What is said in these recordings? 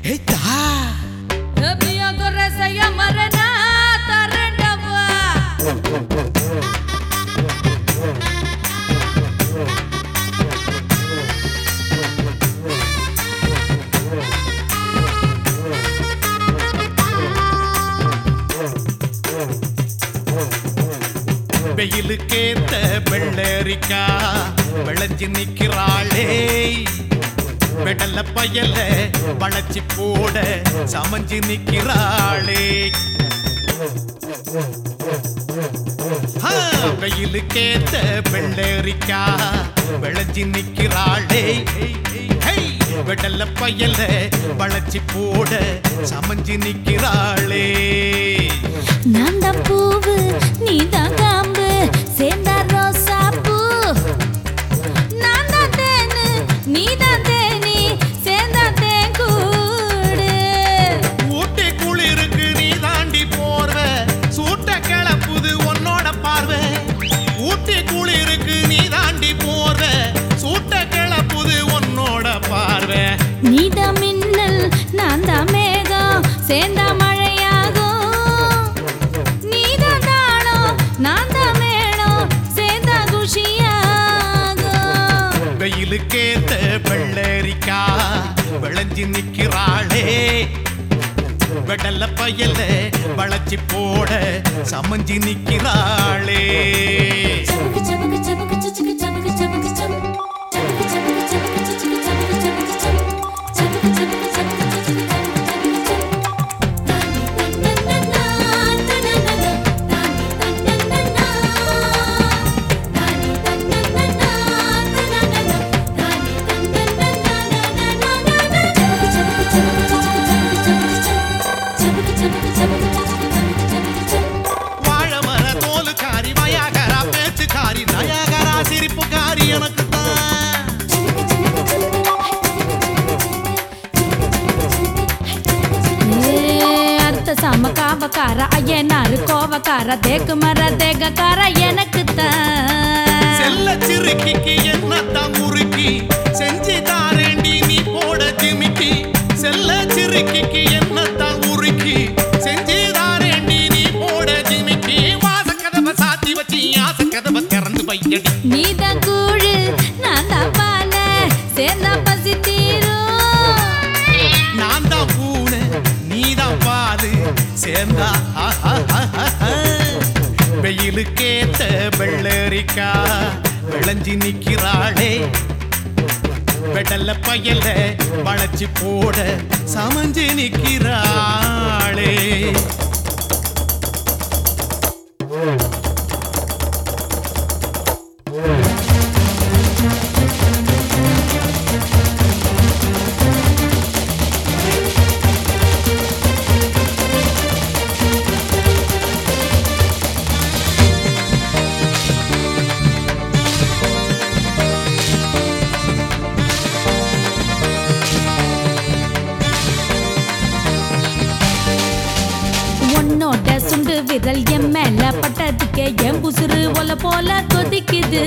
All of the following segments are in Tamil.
ஏய்தா Mia correza y amarenata rendava வெயிலுக்கேத்த வெள்ளரிக்கா விளைஞ்சு நிக்கிறாளே வெடல பயல வளைச்சி போட சமஞ்சு நிக்கிறாளே ஆ, வெயிலுக்கேத்த வெள்ளரிக்கா விளைஞ்சு நிக்கிறாளே ஹை, வெடல பயல வளைச்சி போட சமஞ்சு நிக்கிறாளே நான் தான் பூவு நீ தான் காம்பு சேர்ந்தா ரோசா பூ நான் தான் தேனு நீ தான் தேனி சேர்ந்தா தேன் கூடு ஊட்டி குளிருக்கு நீ தாண்டி போர்வ சூட்ட கிளப்புது உன்னோட பார்வை ஊட்டி குளிருக்கு நீ தாண்டி போர்வ சூட்ட கிளப்புது உன்னோட பார்வை நீ தான் மின்னல் நான் தான் மேகம் சேர்ந்தா மழையாகும் நீ தான் தாளம் நான் தான் மேளம் சேர்ந்தா குஷியாகும் வெயிலுக்கேத்த வெள்ளரிக்கா விளைஞ்சு நிக்கிறாளே வெடல பயல வளைச்சி போட சமஞ்சி நிக்கிறாளே வாழமர தோலுக்காரி வயாகரா பேச்சுக்காரி நயாகரா சிரிப்புக்காரி எனக்கு தான் அர்த்த சம காவக்கார ஐயனாரு கோவக்கார தேக்கு மர தேகக்கார எனக்கு தான் செல்ல சிறுக்கிக்கு என்னத்தான் முறுக்கி செஞ்சு தாரேண்டி நீ போட ஜிமிக்கி செல்ல சிறுக்கிக்கு என்னத்தான் முறுக்கி செஞ்சு தாரேண்டி நீ போட ஜிமிக்கி வாச கதவை சாத்தி வச்சு ஆச கதவை திறந்து வையடி நீதான் கூழு நான் தான் பால சேர்ந்தா பசி தீரும் நான் தான் பூனை நீ தான் பாலு சேர்ந்தா வெயிலுக்கேத்த வெள்ளரிக்கா விளைஞ்சி நிக்கிறாளே வெடல்ல பயல வளைச்சி போட சமஞ்சு நிக்கிறாளே உன்னோட சுண்டு விரல் என் மேல பட்டதுக்கே என் புசுறு ஒல போல கொதிக்குது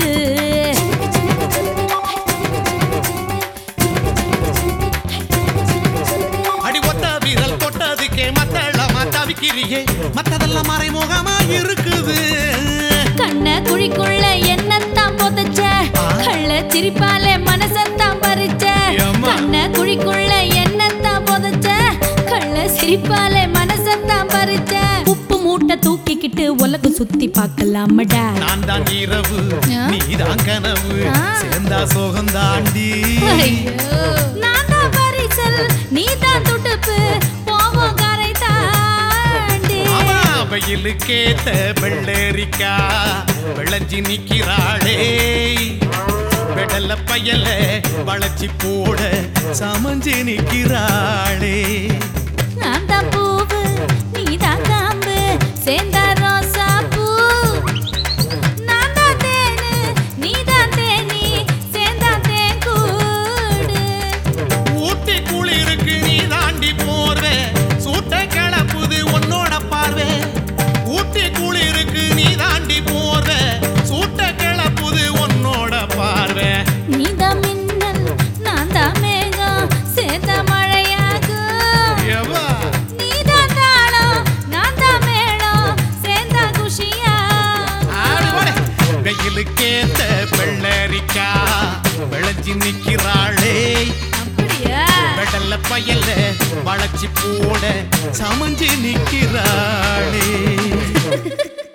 அடி ஒத்த வீரல் தொட்டதுக்கே மத்தளமா தவிக்கிறியே மத்ததெல்லாம் மறைமுகமா இருக்குது கண்ண குழிக்குள்ள என்னத்தான் புதைச்ச கள்ள சிரிப்பாலே மனசத்தான் பறிச்ச ஏம்மா? கண்ண குழிக்குள்ள என்னத்தான் புதைச்ச கள்ள சிரிப்பாலே மனசத்தான் பறிச்ச உப்பு மூட்டை தூக்கிக்கிட்டு உலகம் சுத்தி பார்க்கலாமடா நான் தான் இரவு ஆ? நீதான் கனவு ஆ. சேர்ந்தா சோகம் தாண்டி நான் தான் பரிசல் நீ தான் துடுப்பு போவோம் கரை தாண்டி ஆமா வெயிலுக்கேத்த வெள்ளரிக்கா விளைஞ்சி நிக்கிறாளே வெடல பயல வளைச்சி போட சமஞ்சு நிக்கிறாளே நான் தான் பூவு நீ தான் காம்பு சேர்ந்தா ரோசா பூ நான் தான் தேனு நீ தான் தேனி சேர்ந்தா தேன் கூடு ஊட்டி குளிருக்கு நீ தாண்டி போர்வே சூட்ட கிளப்புது உன்னோட பார்வை ஊட்டி குளிருக்கு நீ தாண்டி போர்வே சூட்ட கிளப்புது உன்னோட பார்வை நீ தான் மின்னல் நான் தான் மேகம் சேர்ந்த மழையாகும் காமாட்சி போட சமஞ்சு நிக்கிறாளே